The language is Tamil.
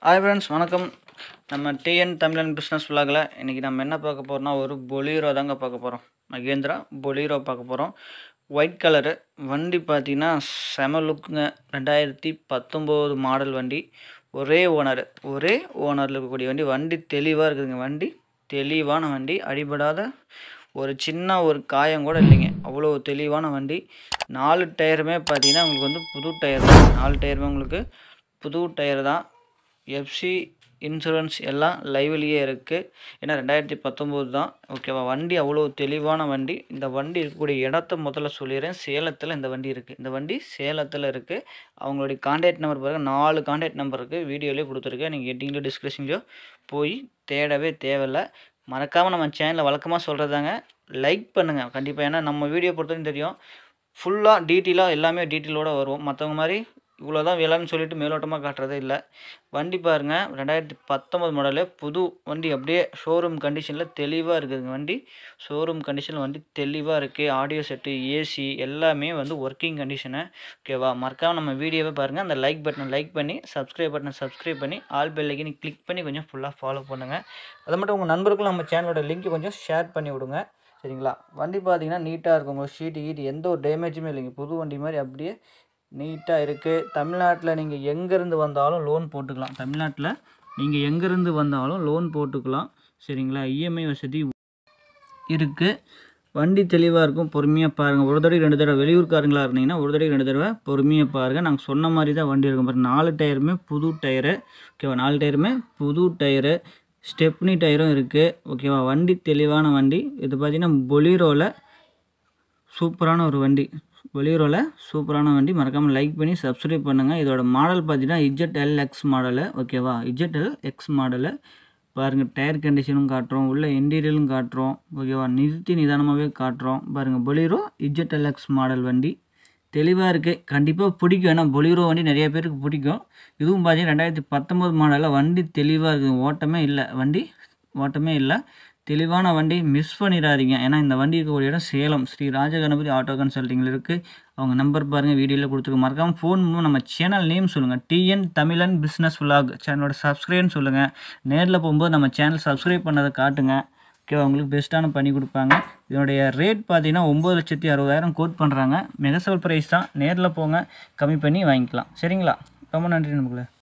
ஹாய் ஃப்ரெண்ட்ஸ் வணக்கம் நம்ம டிஎன் தமிழன் பிஸ்னஸ் விலாகில் இன்றைக்கி நம்ம என்ன பார்க்க போகிறோம்னா ஒரு பொலீரோ தாங்க பார்க்க போகிறோம் மகேந்திரா பொலீரோ பார்க்க போகிறோம் ஒயிட் கலரு வண்டி பார்த்தீங்கன்னா செம லுக்குங்க ரெண்டாயிரத்தி பத்தொம்போது மாடல் வண்டி ஒரே ஓனர் ஒரே ஓனரில் இருக்கக்கூடிய வண்டி வண்டி தெளிவாக இருக்குதுங்க வண்டி தெளிவான வண்டி அடிபடாத ஒரு சின்ன ஒரு காயம் கூட இல்லைங்க அவ்வளோ தெளிவான வண்டி நாலு டயருமே பார்த்தீங்கன்னா உங்களுக்கு வந்து புது டயர் தான் நாலு டயருமே உங்களுக்கு புது டயர் தான் எஃப்சி இன்சூரன்ஸ் எல்லாம் லைவ்லேயே இருக்குது ஏன்னா ரெண்டாயிரத்தி பத்தொம்போது தான் ஓகேவா வண்டி அவ்வளோ தெளிவான வண்டி இந்த வண்டி இருக்கக்கூடிய இடத்த முதல்ல சொல்லிடுறேன் சேலத்தில் இந்த வண்டி இருக்குது இந்த வண்டி சேலத்தில் இருக்குது அவங்களுடைய கான்டாக்ட் நம்பர் பாருங்கள் நாலு கான்டாக்ட் நம்பர் இருக்குது வீடியோலேயே கொடுத்துருக்கேன் நீங்கள் எட்டிங்லையோ டிஸ்கிரிப்ஷன்லையோ போய் தேடவே தேவையில்லை மறக்காமல் நம்ம சேனலில் வழக்கமாக சொல்கிறதாங்க லைக் பண்ணுங்கள் கண்டிப்பாக ஏன்னா நம்ம வீடியோ பொறுத்தவரைக்கும் தெரியும் ஃபுல்லாக டீட்டெயிலாக எல்லாமே டீட்டெயிலோடு வரும் மற்றவங்க மாதிரி இவ்வளோ தான் விலைன்னு சொல்லிட்டு மேலோட்டமாக காட்டுறதே இல்லை வண்டி பாருங்கள் ரெண்டாயிரத்தி பத்தொம்பது மாடலு புது வண்டி அப்படியே ஷோரூம் கண்டிஷனில் தெளிவாக இருக்குதுங்க வண்டி ஷோரூம் கண்டிஷனில் வண்டி தெளிவாக இருக்குது ஆடியோ செட்டு ஏசி எல்லாமே வந்து ஒர்க்கிங் கண்டிஷனு ஓகேவா மறக்காம நம்ம வீடியோவை பாருங்கள் அந்த லைக் பட்டனை லைக் பண்ணி சப்ஸ்கிரைப் பட்டனை சப்ஸ்கிரைப் பண்ணி ஆல் பெல் ஐக்கனை கிளிக் பண்ணி கொஞ்சம் ஃபுல்லாக ஃபாலோ பண்ணுங்கள் அது மட்டும் உங்கள் நண்பர்களும் நம்ம சேனலோட லிங்க் கொஞ்சம் ஷேர் பண்ணி விடுங்க சரிங்களா வண்டி பார்த்தீங்கன்னா நீட்டாக இருக்கும் உங்கள் ஷீட்டு கீட்டு எந்த ஒரு டேமேஜுமே இல்லைங்க புது வண்டி மாதிரி அப்படியே நீட்டாக இருக்குது தமிழ்நாட்டில் நீங்கள் எங்கேருந்து வந்தாலும் லோன் போட்டுக்கலாம் தமிழ்நாட்டில் நீங்கள் எங்கேருந்து வந்தாலும் லோன் போட்டுக்கலாம் சரிங்களா இஎம்ஐ வசதி இருக்குது வண்டி தெளிவாக இருக்கும் பொறுமையாக பாருங்கள் ஒரு தடவை ரெண்டு தடவை வெளியூர்காரங்களா இருந்தீங்கன்னா ஒரு தடவை ரெண்டு தடவை பொறுமையாக பாருங்கள் நாங்கள் சொன்ன மாதிரி தான் வண்டி இருக்கும் பாருங்கள் நாலு டயருமே புது டயரு ஓகேவா நாலு டயருமே புது டயரு ஸ்டெப்னி டயரும் இருக்குது ஓகேவா வண்டி தெளிவான வண்டி இது பார்த்திங்கன்னா பொலீரோவில் சூப்பரான ஒரு வண்டி பொலீரோவில் சூப்பரான வண்டி மறக்காமல் லைக் பண்ணி சப்ஸ்கிரைப் பண்ணுங்கள் இதோட மாடல் பார்த்தீங்கன்னா இஜெட் எல் எக்ஸ் மாடலு ஓகேவா இஜெட் எல் எக்ஸ் மாடலு பாருங்கள் டயர் கண்டிஷனும் காட்டுறோம் உள்ள இன்டீரியலும் காட்டுறோம் ஓகேவா நிறுத்தி நிதானமாகவே காட்டுறோம் பாருங்கள் Bolero Z L X model வண்டி தெளிவாக இருக்குது கண்டிப்பாக பிடிக்கும் ஏன்னா பொலீரோ வண்டி நிறைய பேருக்கு பிடிக்கும் இதுவும் பார்த்தீங்கன்னா ரெண்டாயிரத்தி பத்தொம்போது மாடலில் வண்டி தெளிவாக இருக்குது ஓட்டமே இல்லை வண்டி ஓட்டமே இல்லை தெளிவான வண்டி மிஸ் பண்ணிடாதீங்க ஏன்னா இந்த வண்டி இருக்கக்கூடிய இடம் சேலம் ஸ்ரீ ராஜகணபதி ஆட்டோ கன்சல்ட்டிங்கில் இருக்குது அவங்க நம்பர் பாருங்கள் வீடியோவில் கொடுத்துருக்க மறக்காமல் ஃபோன் நம்ம சேனல் நேம் சொல்லுங்கள் டிஎன் தமிழன் பிஸ்னஸ் விலாக் சேனலோட சப்ஸ்கிரைப்னு சொல்லுங்கள் நேரில் போகும்போது நம்ம சேனல் சப்ஸ்கிரைப் பண்ணதை காட்டுங்க ஓகேவா உங்களுக்கு பெஸ்ட்டான பண்ணி கொடுப்பாங்க இதனுடைய ரேட் பார்த்தீங்கன்னா ஒம்பது லட்சத்தி அறுபதாயிரம் கோட் பண்ணுறாங்க மெகசவல் ப்ரைஸ் தான் நேரில் போங்க கம்மி பண்ணி வாங்கிக்கலாம் சரிங்களா ரொம்ப நன்றி நமக்குள்ள